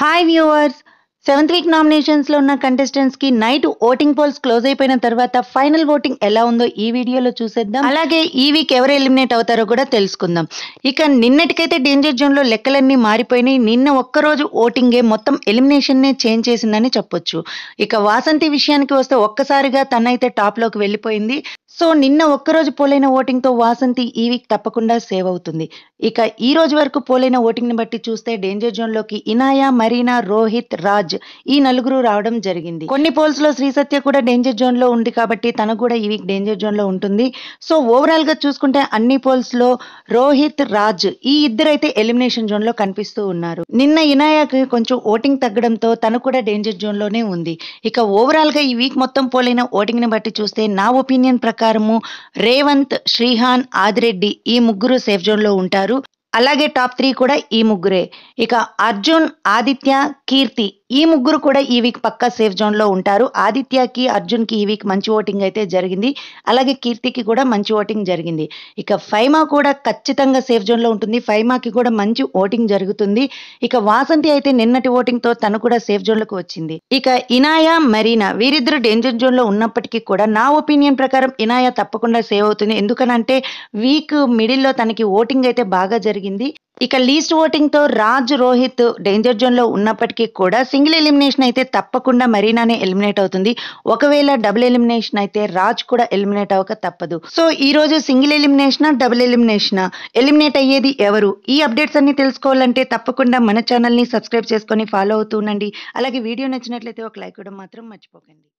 hi viewers seventh week నామినేషన్స్లో ఉన్న కంటెస్టెంట్స్కి నైట్ ఓటింగ్ పోల్స్ క్లోజ్ అయిపోయిన తర్వాత ఫైనల్ ఓటింగ్ ఎలా ఉందో ఈ వీడియోలో చూసేద్దాం అలాగే ఈ వీక్ ఎవరు ఎలిమినేట్ అవుతారో కూడా తెలుసుకుందాం ఇక నిన్నటికైతే డేంజర్ జోన్లో లెక్కలన్నీ మారిపోయినాయి నిన్న ఒక్కరోజు ఓటింగే మొత్తం ఎలిమినేషన్నే చేంజ్ చేసిందని చెప్పొచ్చు ఇక వాసంతి విషయానికి వస్తే ఒక్కసారిగా తనైతే టాప్లోకి వెళ్ళిపోయింది సో నిన్న ఒక్కరోజు పోలైన ఓటింగ్తో వాసంతి ఈ వీక్ తప్పకుండా సేవ్ అవుతుంది ఇక ఈ రోజు వరకు పోలైన ఓటింగ్ని బట్టి చూస్తే డేంజర్ జోన్లోకి ఇనాయా మరీనా రోహిత్ రాజ్ ఈ నలుగురు రావడం జరిగింది కొన్ని పోల్స్ లో శ్రీ సత్య కూడా డేంజర్ జోన్ లో ఉంది కాబట్టి తను కూడా ఈ వీక్ డేంజర్ జోన్ లో ఉంటుంది సో ఓవరాల్ గా చూసుకుంటే అన్ని పోల్స్ లో రోహిత్ రాజ్ ఈ ఇద్దరు అయితే ఎలిమినేషన్ జోన్ లో కనిపిస్తూ ఉన్నారు నిన్న ఇనాయాకి కొంచెం ఓటింగ్ తగ్గడంతో తను కూడా డేంజర్ జోన్ లోనే ఉంది ఇక ఓవరాల్ గా ఈ వీక్ మొత్తం పోలైన ఓటింగ్ ని బట్టి చూస్తే నా ఒపీనియన్ ప్రకారము రేవంత్ శ్రీహాన్ ఆదిరెడ్డి ఈ ముగ్గురు సేఫ్ జోన్ లో ఉంటారు అలాగే టాప్ త్రీ కూడా ఈ ముగ్గురే ఇక అర్జున్ ఆదిత్య కీర్తి ఈ ముగ్గురు కూడా ఈ వీక్ పక్కా సేఫ్ జోన్ లో ఉంటారు ఆదిత్యకి అర్జున్కి ఈ వీక్ మంచి ఓటింగ్ అయితే జరిగింది అలాగే కీర్తికి కూడా మంచి ఓటింగ్ జరిగింది ఇక ఫైమా కూడా ఖచ్చితంగా సేఫ్ జోన్ లో ఉంటుంది ఫైమాకి కూడా మంచి ఓటింగ్ జరుగుతుంది ఇక వాసంతి అయితే నిన్నటి ఓటింగ్ తో తను కూడా సేఫ్ జోన్ లోకి వచ్చింది ఇక ఇనాయా మరీనా వీరిద్దరు డేంజర్ జోన్ లో ఉన్నప్పటికీ కూడా నా ఒపీనియన్ ప్రకారం ఇనాయా తప్పకుండా సేవ్ అవుతుంది ఎందుకనంటే వీక్ మిడిల్ లో తనకి ఓటింగ్ అయితే బాగా జరిగింది ఇక లీస్ట్ ఓటింగ్ తో రాజ్ రోహిత్ డేంజర్ జోన్ లో ఉన్నప్పటికీ కూడా సింగిల్ ఎలిమినేషన్ అయితే తప్పకుండా మరీనానే ఎలిమినేట్ అవుతుంది ఒకవేళ డబుల్ ఎలిమినేషన్ అయితే రాజ్ కూడా ఎలిమినేట్ అవ్వక తప్పదు సో ఈ రోజు single elimination double elimination eliminate అయ్యేది ఎవరు ఈ అప్డేట్స్ అన్ని తెలుసుకోవాలంటే తప్పకుండా మన ఛానల్ ని సబ్స్క్రైబ్ చేసుకొని ఫాలో అవుతూ ఉండండి అలాగే వీడియో నచ్చినట్లయితే ఒక లైక్ ఇవ్వడం మాత్రం మర్చిపోకండి